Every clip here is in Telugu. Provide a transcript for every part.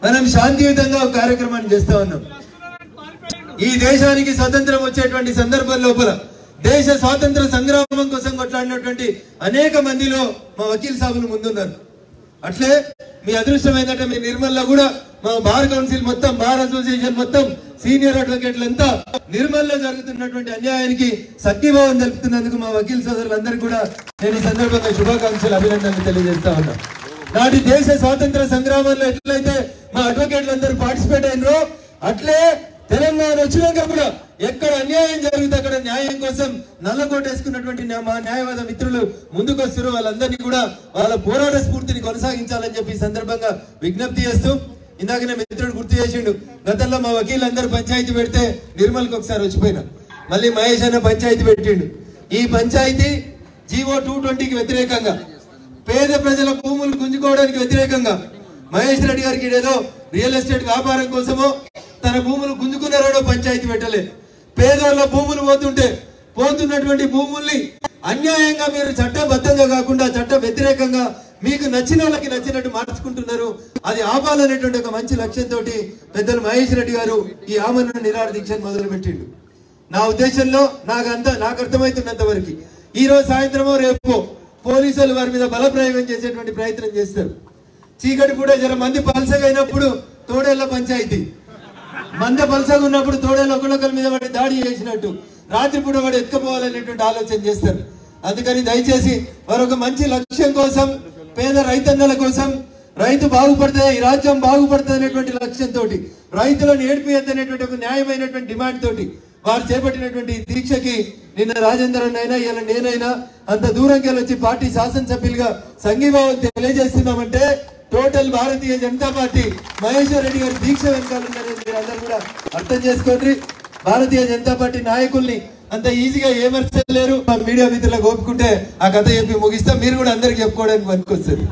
మనం శాంతియుతంగా ఒక కార్యక్రమాన్ని చేస్తా ఉన్నాం ఈ దేశానికి స్వతంత్రం వచ్చేటువంటి సందర్భం లోపల దేశ స్వాతంత్ర సంగ్రామం కోసం కొట్లాడినటువంటి అనేక మందిలో మా వకీల్ సాబులు ముందున్నారు అట్లే మీ అదృష్టం ఏంటంటే మీ నిర్మల్లో కూడా మా బార్ కౌన్సిల్ మొత్తం బార్ అసోసియేషన్ మొత్తం సీనియర్ అడ్వకేట్లంతా నిర్మల్లో జరుగుతున్నటువంటి అన్యాయానికి సత్యభావం తెలుపుతున్నందుకు మా వకీల్ సోదరులందరికీ కూడా నేను ఈ సందర్భంగా శుభాకాంక్షలు అభినందనలు తెలియజేస్తా ఉన్నా నాటి దేశ స్వాతంత్ర సంగ్రామంలో ఎట్లయితే మా అడ్వకేట్లు అందరూ పార్టిసిపేట్ అయినరో అట్లే తెలంగాణ వచ్చినాక కూడా ఎక్కడ అన్యాయం జరిగితే అక్కడ న్యాయం కోసం నల్లకోటేసుకున్నటువంటి న్యా- మా న్యాయవాద మిత్రులు ముందుకు వస్తారు వాళ్ళందరినీ కూడా వాళ్ళ పోరాట స్ఫూర్తిని కొనసాగించాలని చెప్పి ఈ సందర్భంగా విజ్ఞప్తి చేస్తూ ఇందాక నా మిత్రుడు గుర్తు చేసిండు గతంలో మా వకీలందరూ పంచాయతీ పెడితే నిర్మల్కి ఒకసారి వచ్చిపోయినా మళ్ళీ మహేష్ అన్న పంచాయతీ పెట్టిండు ఈ పంచాయతీ జీవో టూ ట్వంటీకి వ్యతిరేకంగా పేద ప్రజల భూములు గుంజుకోవడానికి వ్యతిరేకంగా మహేష్ రెడ్డి గారికి ఏదో రియల్ ఎస్టేట్ వ్యాపారం కోసమో తన భూములు గుంజుకున్నారో పంచాయతీ పెట్టలే పేదోళ్ళ భూములు పోతుంటే పోతున్నటువంటి భూముల్ని అన్యాయంగా మీరు చట్టబద్ధంగా కాకుండా చట్ట వ్యతిరేకంగా మీకు నచ్చిన వాళ్ళకి నచ్చినట్టు మార్చుకుంటున్నారు అది ఆపాలనేటువంటి ఒక మంచి లక్ష్యంతో పెద్దలు మహేష్ రెడ్డి గారు ఈ ఆమరణ నిరాడ దీక్షను మొదలు పెట్టిండు నా ఉద్దేశంలో నాకు అంత నాకు అర్థమవుతున్నంత వరకు ఈ రోజు సాయంత్రమో రేపో పోలీసులు వారి మీద బలప్రయోగం చేసేటువంటి ప్రయత్నం చేస్తారు చీకటి కూడా జర మంది పలసగా అయినప్పుడు తోడేళ్ల పంచాయతీ మంద పలసగా ఉన్నప్పుడు తోడేళ్ళు ఒకళ్ళొకరి మీద పడి దాడి చేసినట్టు రాత్రిపూట వాడు ఎత్తుకపోవాలనేటువంటి ఆలోచన చేస్తారు అందుకని దయచేసి మరొక మంచి లక్ష్యం కోసం పేద రైతన్నల కోసం రైతు బాగుపడితే ఈ రాజ్యం బాగుపడుతుంది అనేటువంటి లక్ష్యంతో రైతులను ఏడిపియద్దనేటువంటి ఒక న్యాయమైనటువంటి డిమాండ్ తోటి వారు చేపట్టినటువంటి ఈ దీక్షకి నిన్న రాజేంద్రన్ అయినా ఇలా నేనైనా అంత దూరంకి వెళ్ళి వచ్చి పార్టీ శాసనసభ్యులుగా సంఘీభావం తెలియజేస్తున్నామంటే టోటల్ భారతీయ జనతా పార్టీ మహేశ్వర్ రెడ్డి గారి దీక్ష వెనకాలందరూ మీరు అందరూ కూడా అర్థం చేసుకోండి భారతీయ జనతా పార్టీ నాయకుల్ని అంత ఈజీగా ఏమర్చలేరు మా మీడియా మిత్రులకు ఒప్పుకుంటే ఆ కథ చెప్పి ముగిస్తా మీరు కూడా అందరికి చెప్పుకోవడానికి పనికొస్తారు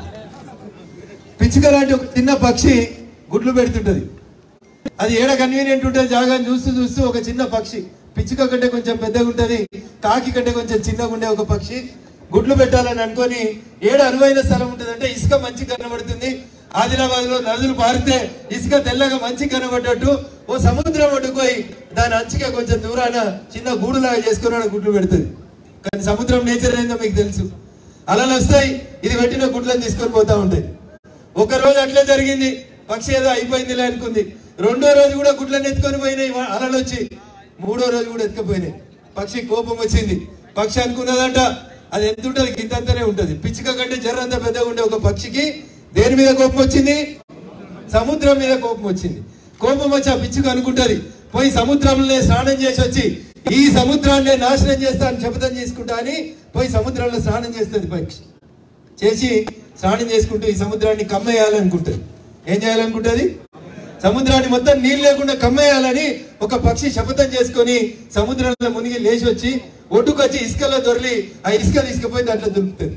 పిచ్చుక లాంటి ఒక చిన్న పక్షి గుడ్లు పెడుతుంటది అది ఏడ కన్వీనియంట్ ఉంటుంది జాగాని చూస్తూ చూస్తూ ఒక చిన్న పక్షి పిచ్చుక కంటే కొంచెం పెద్దగా ఉంటది కాకి కంటే కొంచెం చిన్నగా ఉండే ఒక పక్షి గుడ్లు పెట్టాలని అనుకొని ఏడ అనువైన స్థలం ఉంటుంది అంటే ఇసుక మంచి కనబడుతుంది ఆదిలాబాద్ లో నదులు పారితే ఇసుక తెల్లగా మంచి కనబడ్డట్టు ఓ సముద్రం ఒడ్డుకోయి దాని అంచుకే కొంచెం దూరాన చిన్న గూడులాగా చేసుకుని ఆడ గుడ్లు పెడుతుంది కానీ సముద్రం నేచర్ ఏందో మీకు తెలుసు అలలు వస్తాయి ఇది పెట్టిన గుడ్లను తీసుకొని పోతా ఉంటాయి ఒక రోజు అట్లే జరిగింది పక్షి ఏదో అయిపోయిందిలే అనుకుంది రెండో రోజు కూడా గుడ్లను ఎత్తుకొని పోయినాయి వా- అలలు వచ్చి మూడో రోజు కూడా ఎత్తుకుపోయినాయి పక్షి కోపం వచ్చింది పక్షి అనుకున్నదంట అది ఎంత ఉంటుంది గింతంతనే ఉంటది పిచ్చుక కంటే జర్రంత పెద్దగా ఉండే ఒక పక్షికి దేని మీద కోపం వచ్చింది సముద్రం మీద కోపం వచ్చింది కోపం వచ్చి ఆ పిచ్చుక అనుకుంటది పోయి సముద్రంలో స్నానం చేసి వచ్చి ఈ సముద్రాన్ని నాశనం చేస్తా అని శపథం చేసుకుంటా అని పోయి సముద్రంలో స్నానం చేస్తుంది పక్షి చేసి స్నానం చేసుకుంటూ ఈ సముద్రాన్ని కమ్మేయాలనుకుంటుంది ఏం చేయాలనుకుంటుంది సముద్రాన్ని మొత్తం నీళ్ళు లేకుండా కమ్మేయాలని ఒక పక్షి శపథం చేసుకొని సముద్రంలో మునిగి లేచి వచ్చి ఒడ్డుకొచ్చి ఇసుకలో దొరికి ఆ ఇసుక తీసుకుపోయి దాంట్లో దులుపుతుంది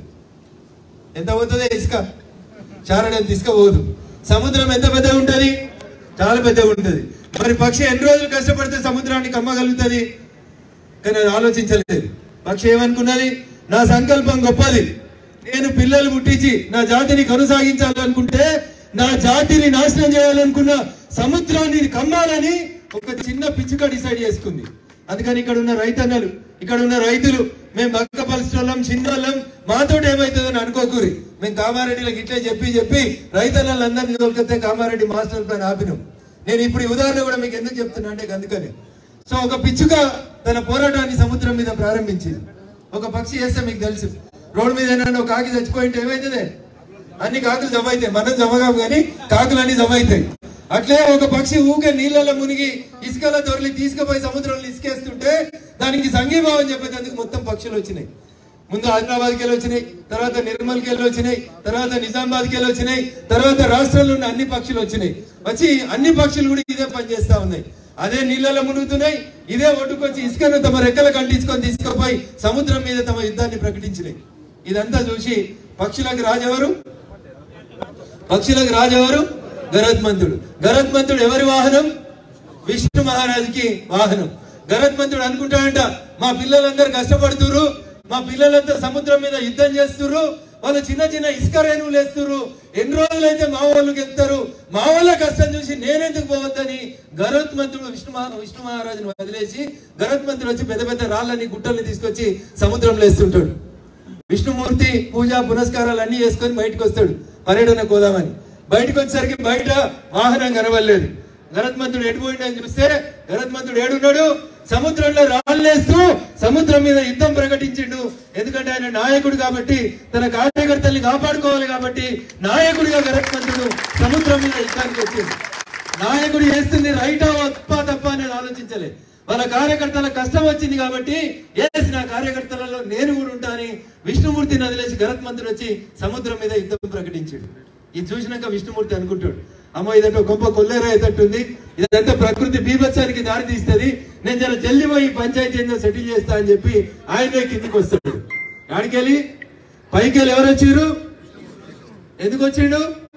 ఎంత పోతుంది ఇసుక చారడంత ఇసుక పోదు సముద్రం ఎంత పెద్దగా ఉంటది చాలా పెద్దగా ఉంటది మరి పక్షి ఎన్ని రోజులు కష్టపడితే సముద్రాన్ని కమ్మగలుగుతుంది కానీ అది ఆలోచించలేదు పక్షి ఏమనుకున్నది నా సంకల్పం గొప్పది నేను పిల్లలు పుట్టించి నా జాతిని కొనసాగించాలనుకుంటే నా జాతిని నాశనం చేయాలనుకున్న సముద్రాన్ని కమ్మాలని ఒక చిన్న పిచ్చుక డిసైడ్ చేసుకుంది అందుకని ఇక్కడ ఉన్న రైతన్నలు ఇక్కడ ఉన్న రైతులు మేము బక్క పరిస్థితులం చిన్నోళ్ళం మాతో ఏమవుతుందని అనుకోకూరి మేము కామారెడ్డిలకు ఇట్లే చెప్పి చెప్పి రైతన్నలందరినీ దొరికితే కామారెడ్డి మాస్టర్ పైన ఆపినాం నేను ఇప్పుడు ఈ ఉదాహరణ కూడా మీకు ఎందుకు చెప్తున్నా అంటే అందుకని సో ఒక పిచ్చుక తన పోరాటాన్ని సముద్రం మీద ప్రారంభించింది ఒక పక్షి చేస్తే మీకు తెలుసు రోడ్డు మీద ఏమైనా ఒక కాకి చచ్చిపోయింటే ఏమైతుంది అన్ని కాకులు జమ అవుతాయి మనం జమ కావు కానీ కాకులు అన్ని జమ అవుతాయి అట్లే ఒక పక్షి ఊకే నీళ్ళలో మునిగి ఇసుకలో దొరికి తీసుకుపోయి సముద్రంలో ఇసుకేస్తుంటే దానికి సంఘీభావం చెప్పేందుకు మొత్తం పక్షులు వచ్చినాయి ముందు ఆదిలాబాద్కి వెళ్ళి వచ్చినాయి తర్వాత నిర్మల్కి వెళ్ళి వచ్చినాయి తర్వాత నిజామాబాద్కి వెళ్ళి వచ్చినాయి తర్వాత రాష్ట్రంలో ఉన్న అన్ని పక్షులు వచ్చినాయి వచ్చి అన్ని పక్షులు కూడా ఇదే పని చేస్తా ఉన్నాయి అదే నీళ్ళలో మునుగుతున్నాయి ఇదే ఒడ్డుకొచ్చి ఇసుకను తమ రెక్కలు కంటించుకొని తీసుకుపోయి సముద్రం మీద తమ యుద్ధాన్ని ప్రకటించినాయి ఇదంతా చూసి పక్షులకు రాజెవరు పక్షులకు రాజెవరు గరుత్మంతుడు గరుత్మంతుడు ఎవరి వాహనం విష్ణు మహారాజుకి వాహనం గరుత్మంతుడు అనుకుంటాడంట మా పిల్లలందరూ కష్టపడుతురు మా పిల్లలంతా సముద్రం మీద యుద్ధం చేస్తురు వాళ్ళు చిన్న చిన్న ఇసుక రేణువులు వేస్తున్నారు ఎన్ని రోజులైతే మా వాళ్ళు గెలుస్తారు మా వాళ్ళ కష్టం చూసి నేనెందుకు పోవద్దని గరుత్ మంత్రుడు విష్ణు మహా విష్ణు మహారాజును వదిలేసి గరుత్ మంత్రుడు వచ్చి పెద్ద పెద్ద రాళ్ళని గుట్టల్ని తీసుకొచ్చి సముద్రంలో వేస్తుంటాడు విష్ణుమూర్తి పూజ పునస్కారాలు అన్ని చేసుకొని బయటకు వస్తాడు పర్యటన కోదామని బయటకు వచ్చేసరికి బయట వాహనం కనబడలేదు గరత్మంతుడు ఎటు పోయిండని చూస్తే గరత్మంతుడు ఏడున్నాడు సముద్రంలో రాళ్ళేస్తూ సముద్రం మీద యుద్ధం ప్రకటించిండు ఎందుకంటే ఆయన నాయకుడు కాబట్టి తన కార్యకర్తల్ని కాపాడుకోవాలి కాబట్టి నాయకుడిగా గరత్మంతుడు సముద్రం మీద యుద్ధానికి వచ్చింది నాయకుడు చేస్తుంది రైటా తప్ప తప్ప అనేది ఆలోచించలే వాళ్ళ కార్యకర్తల కష్టం వచ్చింది కాబట్టి ఎస్ నా కార్యకర్తలలో నేను కూడా ఉంటానని విష్ణుమూర్తిని వదిలేసి గరత్మంతుడు వచ్చి సముద్రం మీద యుద్ధం ప్రకటించాడు ఇది చూసినాక విష్ణుమూర్తి అనుకుంటాడు అమ్మ ఇదంటే గొప్ప కొల్లేరయ్యేటట్టుంది ఇదంతా ప్రకృతి బీభత్సానికి దారి తీస్తుంది నేను జర జల్ది పోయి ఈ పంచాయతీ ఏందో సెటిల్ చేస్తా అని చెప్పి ఆయనే కిందికి వస్తాడు ఆడికెళ్ళి పైకి వెళ్ళి ఎవరు వచ్చారు ఎందుకు వచ్చిండు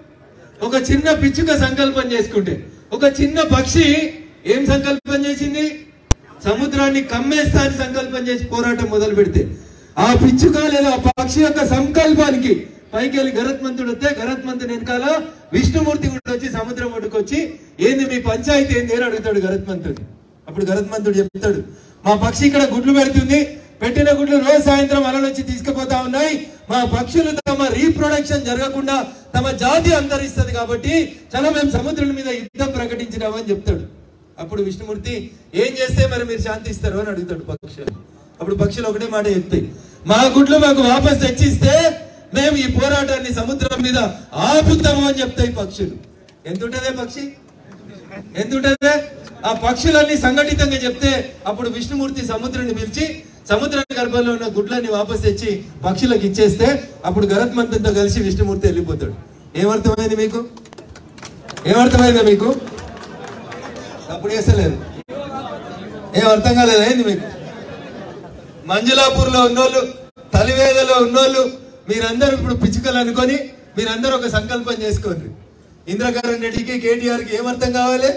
ఒక చిన్న పిచ్చుక సంకల్పం చేసుకుంటే ఒక చిన్న పక్షి ఏం సంకల్పం చేసింది సముద్రాన్ని కమ్మేస్తా అని సంకల్పం చేసి పోరాటం మొదలు పెడితే ఆ పిచ్చుక లేదా ఆ పక్షి యొక్క సంకల్పానికి పైకి వెళ్ళి గరత్మంతుడు వస్తే గరత్మంతుడు వెనకాల విష్ణుమూర్తి కూడా వచ్చి సముద్రం ఒడ్డుకు వచ్చి ఏంది మీ పంచాయతీ ఏంది అని అడుగుతాడు గరత్మంతుడు అప్పుడు గరత్మంతుడు చెప్తాడు మా పక్షి ఇక్కడ గుడ్లు పెడుతుంది పెట్టిన గుడ్లు రోజు సాయంత్రం అలలు వచ్చి తీసుకుపోతా ఉన్నాయి మా పక్షులు తమ రీప్రొడక్షన్ జరగకుండా తమ జాతి అంతరిస్తుంది కాబట్టి చాలా మేము సముద్రం మీద యుద్ధం ప్రకటించినామని చెప్తాడు అప్పుడు విష్ణుమూర్తి ఏం చేస్తే మరి మీరు శాంతిస్తారు అని అడుగుతాడు పక్షులు అప్పుడు పక్షులు ఒకటే మాట చెప్తాయి మా గుడ్లు మాకు వాపస్ తెచ్చిస్తే మేము ఈ పోరాటాన్ని సముద్రం మీద ఆపుతాము అని చెప్తాయి పక్షులు ఎంత ఉంటదే పక్షి ఎంత ఉంటదే ఆ పక్షులన్నీ సంఘటితంగా చెప్తే అప్పుడు విష్ణుమూర్తి సముద్రాన్ని పిలిచి సముద్ర గర్భంలో ఉన్న గుడ్లన్నీ వాపస్ తెచ్చి పక్షులకు ఇచ్చేస్తే అప్పుడు గరత్మంతంతో కలిసి విష్ణుమూర్తి వెళ్ళిపోతాడు ఏమర్థమైంది మీకు ఏమర్థమైందా మీకు అప్పుడు వేస్తలేదు ఏం అర్థం కాలేదా ఏంది మీకు మంజులాపూర్ లో ఉన్నోళ్ళు తలివేదలో ఉన్నోళ్ళు మీరందరూ ఇప్పుడు పిచ్చుకలు అనుకొని మీరందరూ ఒక సంకల్పం చేసుకోండి ఇంద్రకరణ్ రెడ్డికి కేటీఆర్ కి ఏమర్థం కావాలి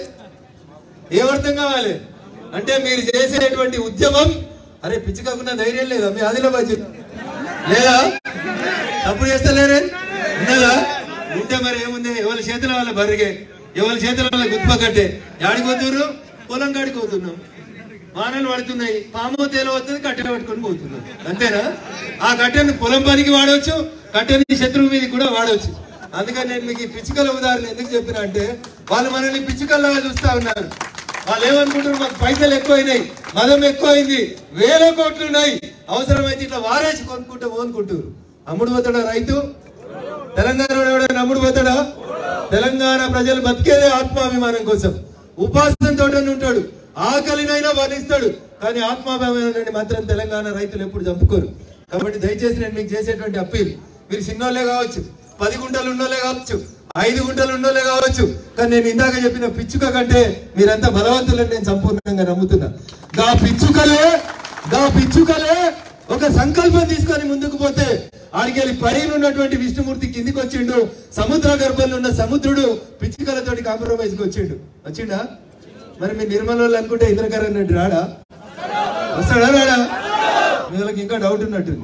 ఏమర్థం కావాలి అంటే మీరు చేసేటువంటి ఉద్యమం అరే పిచ్చుకకున్న ధైర్యం లేదా మీ ఆదిలాబాద్ జిల్లా లేదా తప్పుడు చేస్తలేరే ఉన్నదా ఉంటే మరి ఏముంది ఎవరి చేతుల వాళ్ళ బరిగే ఎవరి చేతుల వాళ్ళ గుత్పకట్టే యాడికి పోతున్నారు పొలం కాడికి పోతున్నాం వానలు పడుతున్నాయి పాము తేల వస్తుంది కట్టెలు పట్టుకొని పోతున్నాం అంతేనా ఆ కట్టెని పొలం పనికి వాడవచ్చు కట్టెని శత్రువు మీద కూడా వాడవచ్చు అందుకని నేను మీకు ఈ పిచ్చుకల ఉదాహరణ ఎందుకు చెప్పిన అంటే వాళ్ళు మనల్ని పిచ్చుకల్లాగా చూస్తా ఉన్నారు వాళ్ళు ఏమనుకుంటారు మాకు పైసలు ఎక్కువైనాయి మదం ఎక్కువైంది వేల కోట్లు ఉన్నాయి అవసరమైతే ఇట్లా వారేసి కొనుక్కుంటా పోనుకుంటారు అమ్ముడు పోతాడా రైతు తెలంగాణ ఎవడైనా అమ్ముడు పోతాడా తెలంగాణ ప్రజలు బతికేదే ఆత్మాభిమానం కోసం ఉపాసంతో ఉంటాడు ఆకలినైనా వర్ణిస్తాడు కానీ ఆత్మాభిమానాన్ని మాత్రం తెలంగాణ రైతులు ఎప్పుడు చంపుకోరు కాబట్టి దయచేసి నేను మీకు చేసేటువంటి అప్పీల్ మీరు చిన్నోళ్ళే కావచ్చు పది గుంటలు ఉన్నోళ్ళే కావచ్చు ఐదు గుంటలు ఉన్నోళ్ళే కావచ్చు కానీ నేను ఇందాక చెప్పిన పిచ్చుక కంటే మీరంతా బలవంతులని నేను సంపూర్ణంగా నమ్ముతున్నా గా పిచ్చుకలే గా పిచ్చుకలే ఒక సంకల్పం తీసుకొని ముందుకు పోతే ఆడికెళ్ళి పైన ఉన్నటువంటి విష్ణుమూర్తి కిందికి వచ్చిండు సముద్ర గర్భంలో ఉన్న సముద్రుడు పిచ్చుకలతోటి కాంప్రమైజ్ కి వచ్చిండు వచ్చిండా మరి మీ నిర్మల వాళ్ళు అనుకుంటే ఇంద్రకరణ్ రెడ్డి రాడా వస్తాడా రాడా మీ వాళ్ళకి ఇంకా డౌట్ ఉన్నట్టుంది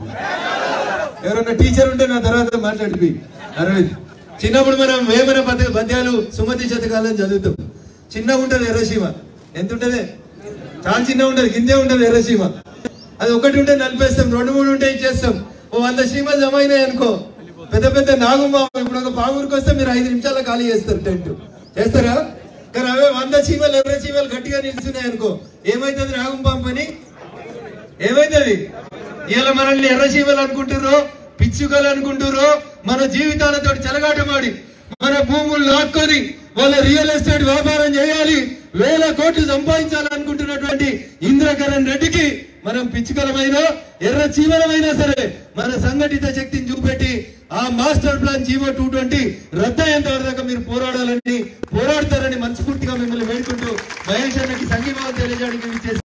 ఎవరన్నా టీచర్ ఉంటే నా తర్వాత మాట్లాడిపి అరవింద్ చిన్నప్పుడు మనం వేమన పద పద్యాలు సుమతి శతకాలని చదువుతాం చిన్నగా ఉంటది ఎర్రసీమ ఎంత ఉంటది చాలా చిన్న ఉంటది కిందే ఉంటది ఎర్రసీమ అది ఒకటి ఉంటే నలిపేస్తాం రెండు మూడు ఉంటే ఇచ్చేస్తాం ఓ వంద సీమలు జమ అయినాయి అనుకో పెద్ద పెద్ద నాగుమ్మ ఇప్పుడు ఒక పావురికి వస్తే మీరు ఐదు నిమిషాల్లో ఖాళీ చేస్తారు టెంట్ చేస్తారా కానీ అవే వంద చీమలు ఎర్ర చీమలు గట్టిగా నిలుస్తున్నాయి అనుకో ఏమైతుంది నాగుంపాం పని ఏమైతుంది ఇలా మనల్ని ఎర్రచీమలు అనుకుంటుర్రో పిచ్చుకలు అనుకుంటుర్రో మన జీవితాలతో చెలగాటమాడి మన భూములు లాక్కొని వాళ్ళ రియల్ ఎస్టేట్ వ్యాపారం చేయాలి వేల కోట్లు సంపాదించాలనుకుంటున్నటువంటి ఇంద్రకరణ్ రెడ్డికి మనం పిచ్చుకలమైన ఎర్ర చీమలమైనా సరే మన సంఘటిత శక్తిని చూపెట్టి ఆ master plan GO two twenty రద్దయ్యేంత వరకు మీరు పోరాడాలని పోరాడతారని మనస్ఫూర్తిగా మిమ్మల్ని వేడుకుంటూ మహేష్ అన్నకి సంఘీభావం తెలియజేయడానికి విచ్చేసి